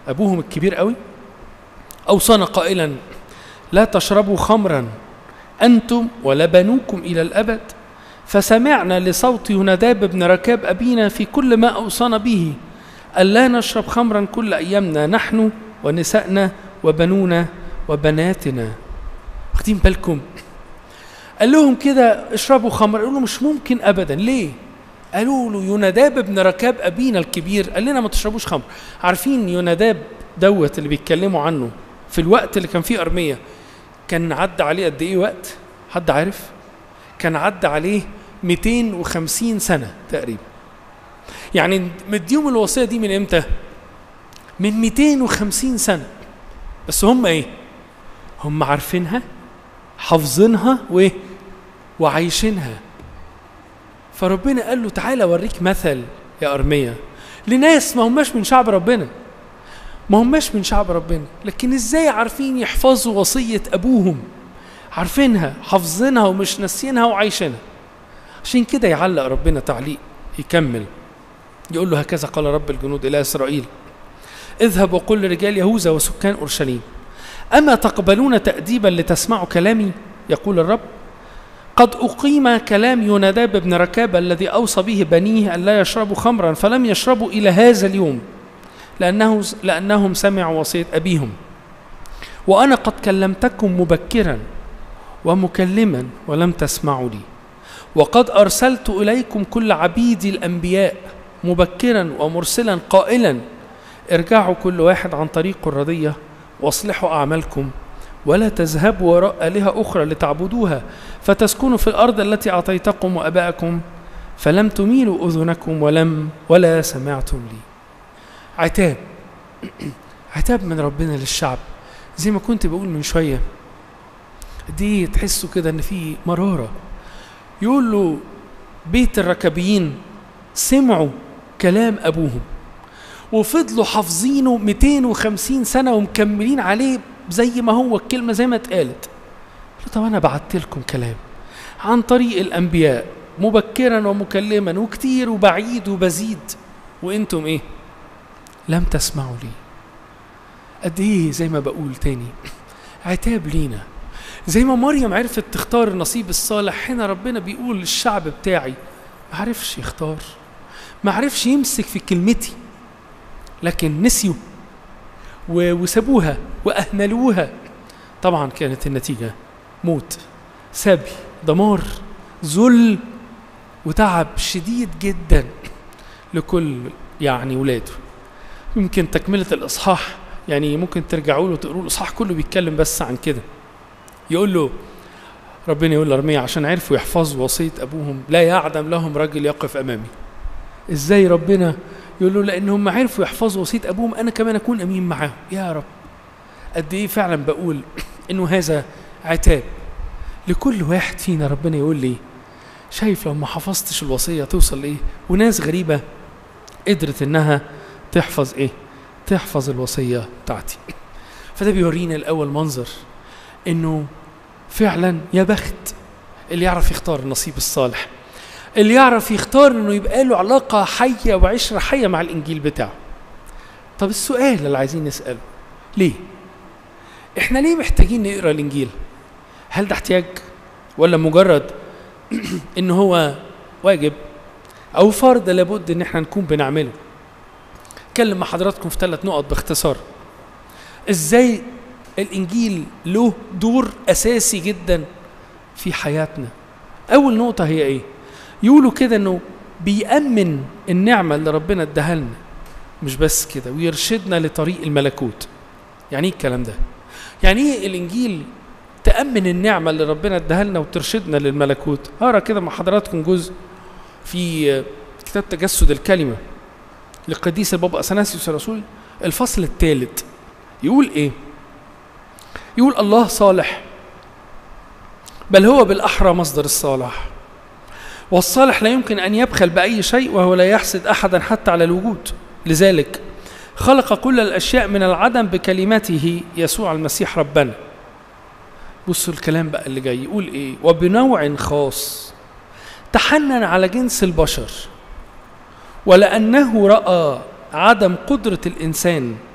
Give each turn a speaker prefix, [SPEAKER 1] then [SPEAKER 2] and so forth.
[SPEAKER 1] ابوهم الكبير قوي اوصانا قائلا لا تشربوا خمرا انتم ولا بنوكم الى الابد فسمعنا لصوت يوناداب بن ركاب ابينا في كل ما اوصانا به الا نشرب خمرا كل ايامنا نحن ونسائنا وبنونا وبناتنا واخدين بالكم قال لهم كده اشربوا خمر قالوا له مش ممكن ابدا ليه قالوا له يوناداب بن ركاب ابينا الكبير قال لنا ما تشربوش خمر عارفين يوناداب دوت اللي بيتكلموا عنه في الوقت اللي كان فيه ارميه كان عدى عليه قد ايه وقت حد عارف كان عدى عليه 250 سنه تقريبا يعني مديهم الوصيه دي من امتى من 250 سنه بس هم ايه هم عارفينها حافظينها وايه وعايشينها فربنا قال له تعالى اوريك مثل يا ارميا لناس ما هماش من شعب ربنا ما هماش من شعب ربنا لكن ازاي عارفين يحفظوا وصية ابوهم عارفينها حافظينها ومش ناسينها وعايشينها عشان كده يعلق ربنا تعليق يكمل يقول له هكذا قال رب الجنود الى اسرائيل اذهب وقل لرجال يهوذا وسكان اورشليم اما تقبلون تاديبا لتسمعوا كلامي يقول الرب قد أقيم كلام يوناداب بن ركاب الذي أوصى به بنيه أن لا يشربوا خمرا فلم يشربوا إلى هذا اليوم لأنه لأنهم سمعوا وصية أبيهم وأنا قد كلمتكم مبكرا ومكلما ولم تسمعوا لي وقد أرسلت إليكم كل عبيدي الأنبياء مبكرا ومرسلا قائلا ارجعوا كل واحد عن طريقه الرضية واصلحوا أعمالكم ولا تذهبوا وراء آلهة أخرى لتعبدوها فتسكنوا في الأرض التي أعطيتكم وأبائكم فلم تميلوا أذنكم ولم ولا سمعتم لي عتاب عتاب من ربنا للشعب زي ما كنت بقول من شوية دي تحسوا كده ان في مرارة يقول له بيت الركبيين سمعوا كلام أبوهم وفضلوا حافظينه 250 سنة ومكملين عليه زي ما هو الكلمة زي ما اتقالت قال طب أنا بعت لكم كلام عن طريق الأنبياء مبكرا ومكلما وكتير وبعيد وبزيد وانتم ايه لم تسمعوا لي قد ايه زي ما بقول تاني عتاب لينا زي ما مريم عرفت تختار النصيب الصالح هنا ربنا بيقول للشعب بتاعي ما عرفش يختار ما عرفش يمسك في كلمتي لكن نسيوا وسابوها واهملوها طبعا كانت النتيجه موت سبي دمار ذل وتعب شديد جدا لكل يعني ولاده يمكن تكمله الاصحاح يعني ممكن ترجعوا له تقروا الاصحاح كله بيتكلم بس عن كده يقول له ربنا يقول لارميا عشان عرفوا يحفظوا وصيه ابوهم لا يعدم لهم رجل يقف امامي ازاي ربنا يقول له لان هم عرفوا يحفظوا وصيه ابوهم انا كمان اكون امين معاهم يا رب قد ايه فعلا بقول انه هذا عتاب لكل واحد فينا ربنا يقول لي شايف لو ما حفظتش الوصيه توصل لايه وناس غريبه قدرت انها تحفظ ايه تحفظ الوصيه بتاعتي فده بيورينا الاول منظر انه فعلا يا بخت اللي يعرف يختار النصيب الصالح اللي يعرف يختار انه يبقى له علاقه حيه وعشره حيه مع الانجيل بتاعه طب السؤال اللي عايزين نساله ليه احنا ليه محتاجين نقرا الانجيل هل ده احتياج ولا مجرد ان هو واجب او فرض لابد ان احنا نكون بنعمله اتكلم مع حضراتكم في ثلاث نقط باختصار ازاي الانجيل له دور اساسي جدا في حياتنا اول نقطه هي ايه يقولوا كده انه بيأمن النعمة اللي ربنا اداها لنا مش بس كده ويرشدنا لطريق الملكوت يعني ايه الكلام ده يعني ايه الانجيل تأمن النعمة اللي ربنا اداها لنا وترشدنا للملكوت هقرا كده مع حضراتكم جزء في كتاب تجسد الكلمة للقديس البابا اثناسيوس الرسول الفصل الثالث يقول ايه يقول الله صالح بل هو بالاحرى مصدر الصالح والصالح لا يمكن ان يبخل باي شيء وهو لا يحسد احدا حتى على الوجود لذلك خلق كل الاشياء من العدم بكلمته يسوع المسيح ربنا بصوا الكلام بقى اللي جاي يقول ايه وبنوع خاص تحنن على جنس البشر ولانه راى عدم قدره الانسان